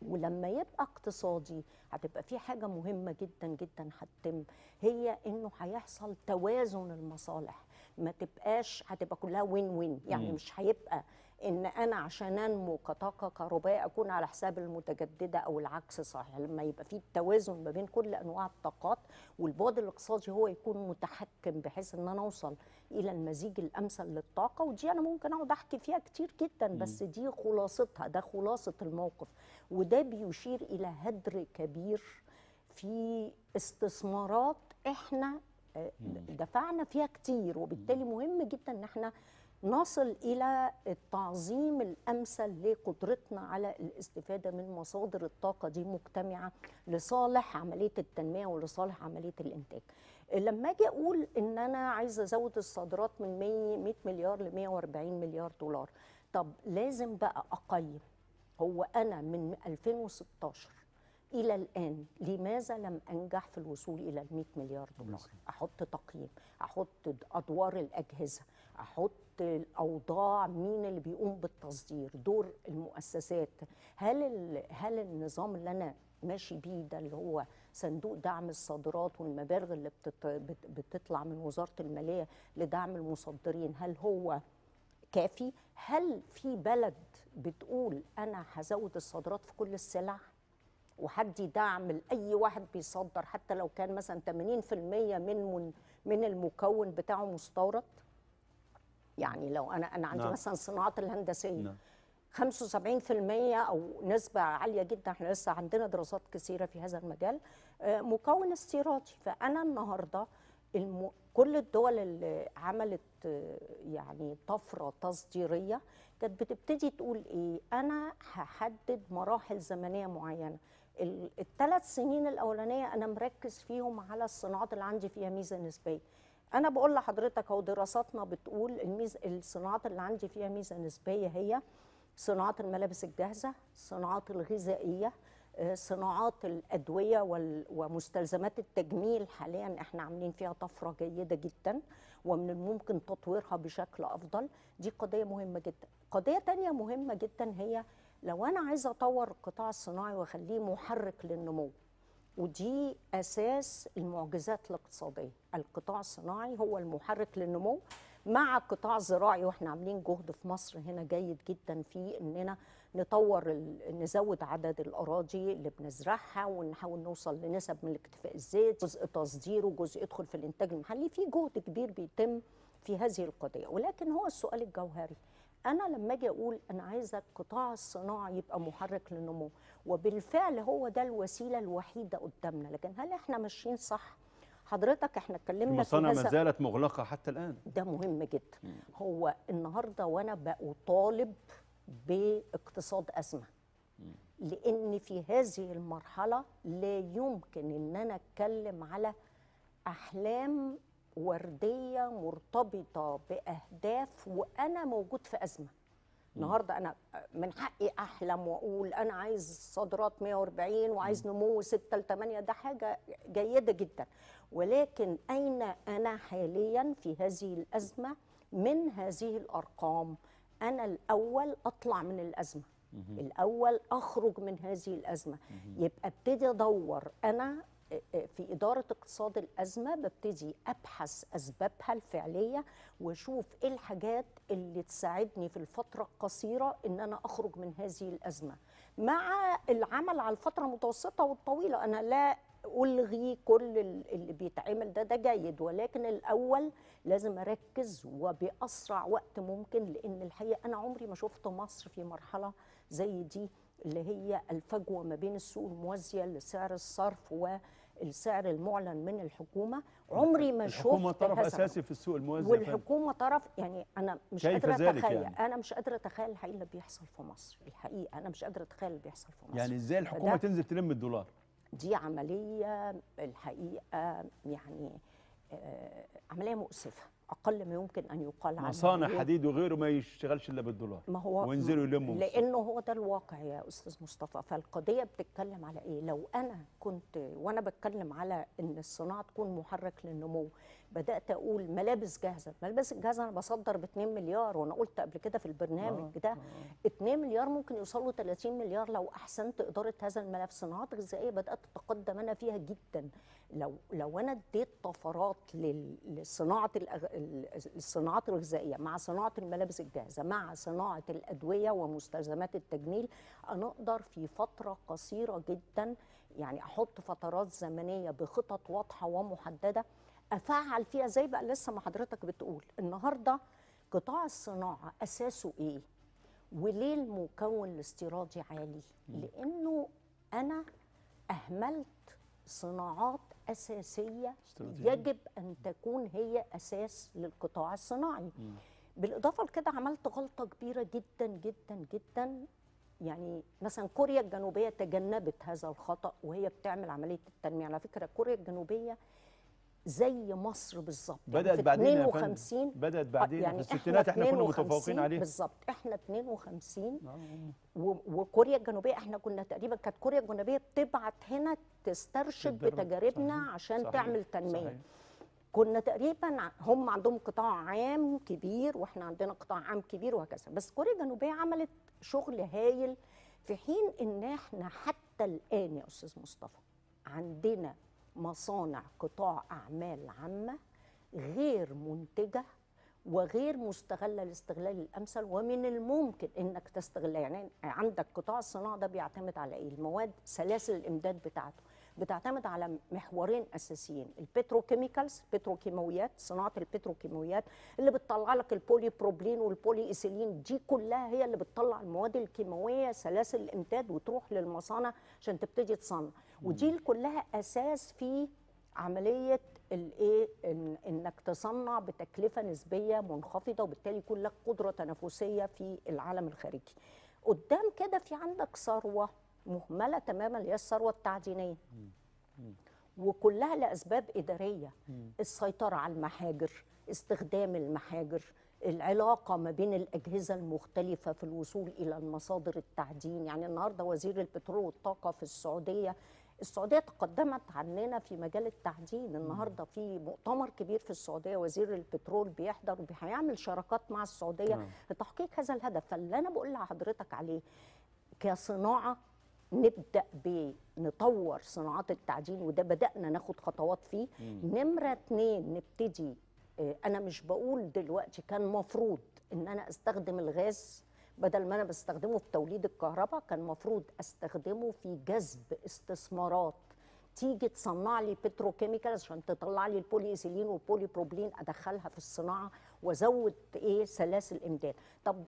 ولما يبقى اقتصادي هتبقى في حاجة مهمة جدا جدا هتتم هي انه هيحصل توازن المصالح ما تبقاش هتبقى كلها وين وين يعني مم. مش هيبقى ان انا عشان انمو كطاقة كهربائية اكون على حساب المتجددة او العكس صحيح لما يبقى في توازن ما بين كل انواع الطاقات والبعد الاقتصادي هو يكون متحكم بحيث ان انا اوصل الى المزيج الامثل للطاقة ودي انا ممكن اقعد احكي فيها كتير جدا بس دي خلاصتها ده خلاصة الموقف وده بيشير الى هدر كبير في استثمارات احنا آه، دفعنا فيها كتير وبالتالي مهم جدا ان احنا نصل الى التعظيم الامثل لقدرتنا على الاستفاده من مصادر الطاقه دي مجتمعه لصالح عمليه التنميه ولصالح عمليه الانتاج. لما اجي اقول ان انا عايزه ازود الصادرات من 100 100 مليار ل 140 مليار دولار، طب لازم بقى اقيم هو انا من 2016 الى الان لماذا لم انجح في الوصول الى ال 100 مليار دولار احط تقييم احط ادوار الاجهزه احط الاوضاع مين اللي بيقوم بالتصدير دور المؤسسات هل ال- هل النظام اللي انا ماشي بيه ده اللي هو صندوق دعم الصادرات والمبالغ اللي بتط- بت- بتطلع من وزاره الماليه لدعم المصدرين هل هو كافي هل في بلد بتقول انا هزود الصادرات في كل السلع وهدي دعم لاي واحد بيصدر حتى لو كان مثلا 80% من من من المكون بتاعه مستورد يعني لو انا انا عندي نعم. مثلا الصناعات الهندسيه نعم. 75% او نسبه عاليه جدا احنا لسه عندنا دراسات كثيره في هذا المجال آه، مكون استيرادي فانا النهارده الم... كل الدول اللي عملت آه، يعني طفره تصديريه كانت بتبتدي تقول ايه انا هحدد مراحل زمنيه معينه الثلاث سنين الاولانيه انا مركز فيهم على الصناعات اللي عندي فيها ميزه نسبيه انا بقول لحضرتك اهو دراساتنا بتقول الميز الصناعات اللي عندي فيها ميزه نسبيه هي صناعات الملابس الجاهزه الصناعات الغذائيه آه، صناعات الادويه وال- ومستلزمات التجميل حاليا احنا عاملين فيها طفره جيده جدا ومن الممكن تطويرها بشكل افضل دي قضيه مهمه جدا قضيه تانية مهمه جدا هي لو انا عايزه اطور القطاع الصناعي واخليه محرك للنمو ودي اساس المعجزات الاقتصاديه القطاع الصناعي هو المحرك للنمو مع قطاع زراعي واحنا عاملين جهد في مصر هنا جيد جدا في اننا نطور ال- نزود عدد الاراضي اللي بنزرعها ونحاول نوصل لنسب من الاكتفاء الذاتي جزء تصدير وجزء يدخل في الانتاج المحلي في جهد كبير بيتم في هذه القضيه ولكن هو السؤال الجوهري انا لما اجي اقول انا عايزه القطاع الصناعي يبقى محرك للنمو وبالفعل هو ده الوسيله الوحيده قدامنا لكن هل احنا ماشيين صح حضرتك احنا اتكلمنا في المصانع ما هذا زالت مغلقه حتى الان ده مهم جدا هو النهارده وانا بطالب باقتصاد ازمه لان في هذه المرحله لا يمكن ان انا اتكلم على احلام ورديه مرتبطه باهداف وانا موجود في ازمه النهارده انا من حقي احلم واقول انا عايز صادرات 140 وعايز نمو 6 ل 8 ده حاجه جيده جدا ولكن اين انا حاليا في هذه الازمه من هذه الارقام انا الاول اطلع من الازمه الاول اخرج من هذه الازمه يبقى ابتدي ادور انا في إدارة اقتصاد الأزمة ببتدي أبحث أسبابها الفعلية وأشوف إيه الحاجات اللي تساعدني في الفترة القصيرة إن أنا أخرج من هذه الأزمة مع العمل على الفترة المتوسطة والطويلة أنا لا ألغي كل اللي بيتعمل ده ده جيد ولكن الأول لازم أركز وبأسرع وقت ممكن لأن الحقيقة أنا عمري ما شفت مصر في مرحلة زي دي اللي هي الفجوه ما بين السوق الموازيه لسعر الصرف والسعر المعلن من الحكومه عمري ما شفت الحكومه طرف هذا. اساسي في السوق الموازي والحكومه طرف يعني انا مش كيف قادره ذلك اتخيل يعني؟ انا مش قادره اتخيل الحقيقه اللي بيحصل في مصر الحقيقه انا مش قادره اتخيل اللي بيحصل في مصر يعني ازاي الحكومه فده- تنزل تلم الدولار دي عمليه الحقيقه يعني آه، عمليه مؤسفه اقل ما يمكن ان يقال عنها مصانع ليه؟ حديد وغيره ما يشتغلش الا بالدولار ما هو وينزلوا يلموا لانه هو ده الواقع يا استاذ مصطفى فالقضيه بتتكلم على ايه لو انا كنت وانا بتكلم على ان الصناعه تكون محرك للنمو بدات اقول ملابس جاهزه الملابس الجاهزه انا بصدر ب 2 مليار وانا قلت قبل كده في البرنامج ده 2 مليار ممكن يوصلوا 30 مليار لو احسنت اداره هذا الملف صناعات الغذائيه بدات اتقدم انا فيها جدا لو لو انا اديت طفرات لل- لصناعه الأغ- ال- الصناعات الغذائيه مع صناعه الملابس الجاهزه مع صناعه الادويه ومستلزمات التجميل انا اقدر في فتره قصيره جدا يعني احط فترات زمنيه بخطط واضحه ومحدده افعل فيها زي بقى لسه ما حضرتك بتقول النهارده قطاع الصناعه اساسه ايه وليه المكون الاستيرادي عالي لانه انا اهملت صناعات اساسيه استراتيجية. يجب ان تكون هي اساس للقطاع الصناعي بالاضافه لكده عملت غلطه كبيره جدا جدا جدا يعني مثلا كوريا الجنوبيه تجنبت هذا الخطا وهي بتعمل عمليه التنميه على فكره كوريا الجنوبيه زي مصر بالظبط بدات في بعدين يا فندم 52 بدات بعدين يعني في الستينات احنا كنا 52 متفوقين عليه بالظبط احنا 52 آه. و- وكوريا الجنوبيه احنا كنا تقريبا كانت كوريا الجنوبيه بتبعت هنا تسترشد تتدرب. بتجاربنا صحيح. عشان صحيح. تعمل تنميه صحيح. كنا تقريبا ع- هم عندهم قطاع عام كبير واحنا عندنا قطاع عام كبير وهكذا بس كوريا الجنوبيه عملت شغل هايل في حين ان احنا حتى الان يا استاذ مصطفى عندنا مصانع قطاع اعمال عامه غير منتجه وغير مستغله الاستغلال الامثل ومن الممكن انك تستغلها يعني عندك قطاع الصناعه ده بيعتمد على ايه المواد سلاسل الامداد بتاعته بتعتمد على محورين اساسيين البتروكيميكالز البتروكيماويات صناعه البتروكيماويات اللي بتطلع لك البولي بروبلين والبولي ايثيلين دي كلها هي اللي بتطلع المواد الكيماويه سلاسل الامداد وتروح للمصانع عشان تبتدي تصنع ودي كلها اساس في عمليه الايه إن انك تصنع بتكلفه نسبيه منخفضه وبالتالي يكون لك قدره تنافسيه في العالم الخارجي. قدام كده في عندك ثروه مهمله تماما اللي هي الثروه التعدينيه. وكلها لاسباب اداريه السيطره على المحاجر استخدام المحاجر العلاقة ما بين الأجهزة المختلفة في الوصول إلى المصادر التعدين يعني النهاردة وزير البترول والطاقة في السعودية السعودية تقدمت عننا في مجال التعدين النهاردة في مؤتمر كبير في السعودية وزير البترول بيحضر وهيعمل شراكات مع السعودية نعم. لتحقيق هذا الهدف فاللي أنا بقول لحضرتك عليه كصناعة نبدأ بنطور صناعات التعدين وده بدأنا ناخد خطوات فيه نمرة اتنين نبتدي آه، أنا مش بقول دلوقتي كان مفروض إن أنا أستخدم الغاز بدل ما أنا بستخدمه في توليد الكهرباء كان مفروض أستخدمه في جذب استثمارات تيجي تصنع لي بتروكيميكالز عشان تطلع لي البولي ايثيلين والبولي بروبلين ادخلها في الصناعه وازود ايه سلاسل امداد طب